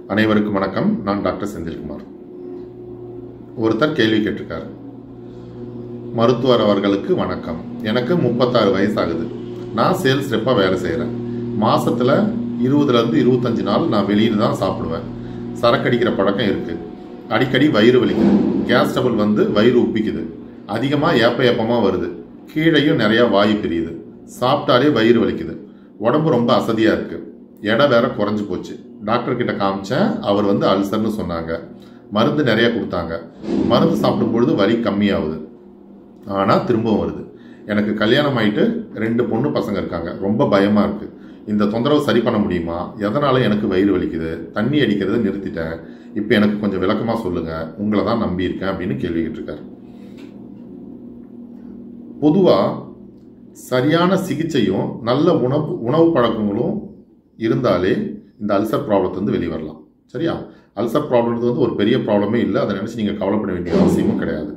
அனைவருக்கும் வணக்கம் நான் டாக்டர் செந்தில்குமார் ஒருத்தர் கேள்வி கேட்டிருக்காரு மருத்துவர் அவர்களுக்கு வணக்கம் எனக்கு முப்பத்தாறு வயசு ஆகுது நான் சேல்ஸ் ரெப்பாக வேலை செய்கிறேன் மாசத்துல இருபதுலேருந்து இருபத்தஞ்சு நாள் நான் வெளியில் தான் சாப்பிடுவேன் சரக்கு அடிக்கிற பழக்கம் இருக்குது அடிக்கடி வயிறு வலிக்குது கேஸ் டபுள் வந்து வயிறு உப்பிக்குது அதிகமாக ஏப்ப ஏப்பமாக வருது கீழையும் நிறையா வாயு பிரியுது சாப்பிட்டாலே வயிறு வலிக்குது உடம்பு ரொம்ப அசதியாக இருக்குது எடை வேற குறைஞ்சு போச்சு டாக்டர் கிட்ட காமிச்சேன் அவர் வந்து அல்சர்னு சொன்னாங்க மருந்து நிறைய கொடுத்தாங்க மருந்து சாப்பிடும் பொழுது வலி கம்மியாகுது ஆனால் திரும்பவும் வருது எனக்கு கல்யாணம் ஆயிட்டு ரெண்டு பொண்ணு பசங்க இருக்காங்க ரொம்ப பயமா இருக்கு இந்த தொந்தரவு சரி பண்ண முடியுமா எதனால எனக்கு வயிறு வலிக்குது தண்ணி அடிக்கிறத நிறுத்திட்டேன் இப்போ எனக்கு கொஞ்சம் விளக்கமா சொல்லுங்க உங்களை தான் நம்பி இருக்கேன் அப்படின்னு கேள்வி கேட்டிருக்காரு பொதுவா சரியான சிகிச்சையும் நல்ல உணவு உணவு பழக்கங்களும் இருந்தாலே இந்த அல்சர் ப்ராப்ளத்துலேருந்து வெளியே வரலாம் சரியா அல்சர் ப்ராப்ளம்ன்றது வந்து ஒரு பெரிய ப்ராப்ளமே இல்லை அதை நினச்சி நீங்கள் கவலைப்பட வேண்டிய அவசியமும் கிடையாது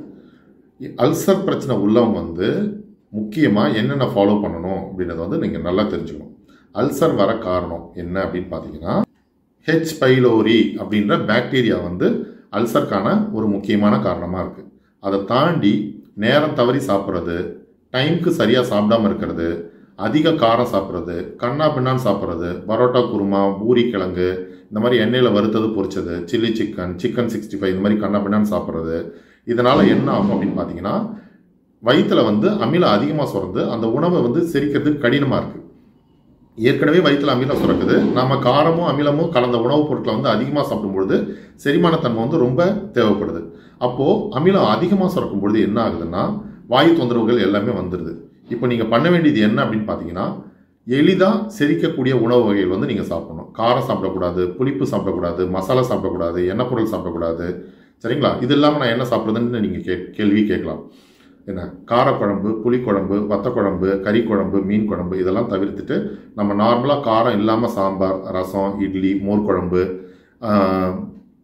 அல்சர் பிரச்சனை உள்ளவங்க வந்து முக்கியமாக என்னென்ன ஃபாலோ பண்ணணும் அப்படின்றத வந்து நீங்கள் நல்லா தெரிஞ்சுக்கணும் அல்சர் வர காரணம் என்ன அப்படின்னு பார்த்தீங்கன்னா ஹெச் பைலோரி அப்படின்ற பாக்டீரியா வந்து அல்சருக்கான ஒரு முக்கியமான காரணமாக இருக்குது அதை தாண்டி நேரம் தவறி சாப்பிட்றது டைம்க்கு சரியாக சாப்பிடாம இருக்கிறது அதிக காரம் சாப்பிட்றது கண்ணா பின்னான்னு சாப்பிட்றது பரோட்டா குருமா பூரி கிழங்கு இந்த மாதிரி எண்ணெயில் வறுத்தது பொரிச்சது chilli chicken chicken sixty five இந்த மாதிரி கண்ணா பின்னான்னு சாப்பிட்றது இதனால என்ன ஆகும் அப்படின்னு பார்த்தீங்கன்னா வயிற்றுல வந்து அமிலம் அதிகமாக சுரந்து அந்த உணவை வந்து செரிக்கிறதுக்கு கடினமாக இருக்குது ஏற்கனவே வயிற்றுல அமிலம் சுரக்குது நம்ம காரமும் அமிலமும் கலந்த உணவுப் பொருட்களை வந்து அதிகமாக சாப்பிடும்பொழுது செரிமானத்தன்மை வந்து ரொம்ப தேவைப்படுது அப்போது அமிலம் அதிகமாக சுரக்கும் பொழுது என்ன ஆகுதுன்னா வாயு தொந்தரவுகள் எல்லாமே வந்துடுது இப்போ நீங்கள் பண்ண வேண்டியது என்ன அப்படின்னு பார்த்தீங்கன்னா எளிதாக செரிக்கக்கூடிய உணவு வகைகள் வந்து நீங்கள் சாப்பிடணும் காரம் சாப்பிடக்கூடாது புளிப்பு சாப்பிடக்கூடாது மசாலா சாப்பிடக்கூடாது எண்ணெய் பொருள் சாப்பிடக்கூடாது சரிங்களா இது இல்லாமல் நான் என்ன சாப்பிட்றதுன்னு நீங்கள் கே கேள்வி கேட்கலாம் என்ன காரக்குழம்பு புளிக்குழம்பு வத்தக்குழம்பு கறி குழம்பு மீன் குழம்பு இதெல்லாம் தவிர்த்துட்டு நம்ம நார்மலாக காரம் இல்லாமல் சாம்பார் ரசம் இட்லி மோர் குழம்பு ஆஹ்,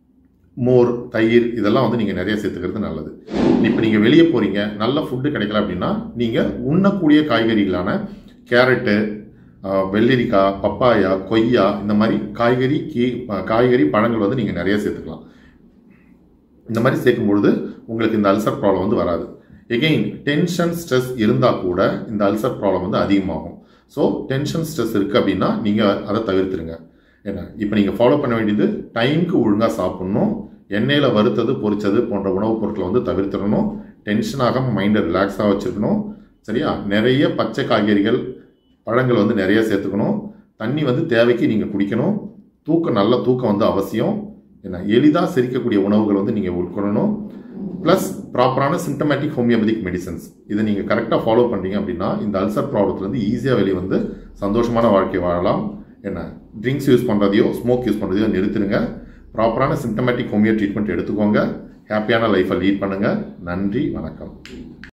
மோர் தயிர் இதெல்லாம் வந்து நீங்கள் நிறைய சேர்த்துக்கிறது நல்லது இப்போ நீங்கள் வெளியே போகிறீங்க நல்ல ஃபுட்டு கிடைக்கல அப்படின்னா நீங்கள் உண்ணக்கூடிய காய்கறிகளான கேரட்டு ஆஹ், வெள்ளரிக்காய் பப்பாயா கொய்யா இந்த மாதிரி காய்கறி கீ காய்கறி பழங்கள் வந்து நீங்கள் நிறைய சேர்த்துக்கலாம் இந்த மாதிரி சேர்க்கும் பொழுது உங்களுக்கு இந்த அல்சர் ப்ராப்ளம் வந்து வராது எகெயின் டென்ஷன் ஸ்ட்ரெஸ் இருந்தால் கூட இந்த அல்சர் ப்ராப்ளம் வந்து அதிகமாகும் ஸோ டென்ஷன் ஸ்ட்ரெஸ் இருக்குது அப்படின்னா நீங்கள் அதை தவிர்த்துருங்க என்ன இப்போ நீங்கள் ஃபாலோ பண்ண வேண்டியது டைமுக்கு ஒழுங்காக சாப்பிட்ணும் எண்ணெயில் வறுத்தது பொரிச்சது போன்ற உணவுப் பொருட்களை வந்து தவிர்த்திடணும் டென்ஷன் ஆகாமல் மைண்டை ரிலாக்ஸாக வச்சுருக்கணும் சரியா நிறைய பச்சை காய்கறிகள் பழங்கள் வந்து நிறைய சேர்த்துக்கணும் தண்ணி வந்து தேவைக்கு நீங்கள் குடிக்கணும் தூக்கம் நல்ல தூக்கம் வந்து அவசியம் என்ன எளிதாக செரிக்கக்கூடிய உணவுகள் வந்து நீங்கள் உட்கொள்ளணும் ப்ளஸ் ப்ராப்பரான சிம்டமேட்டிக் ஹோமியோபதிக் மெடிசன்ஸ் இதை நீங்கள் கரெக்டாக ஃபாலோ பண்ணீங்க அப்படின்னா இந்த அல்சர் ப்ராப்ளத்துலேருந்து ஈஸியாக வெளியே வந்து சந்தோஷமான வாழ்க்கை வாழலாம் என்ன ட்ரிங்க்ஸ் யூஸ் பண்ணுறதையோ ஸ்மோக் யூஸ் பண்ணுறதையோ நிறுத்துருங்க ப்ராப்பரான சிம்டமேட்டிக் ஹோமியோ ட்ரீட்மெண்ட் எடுத்துக்கோங்க ஹாப்பியான லைஃப்பை லீட் பண்ணுங்கள் நன்றி வணக்கம்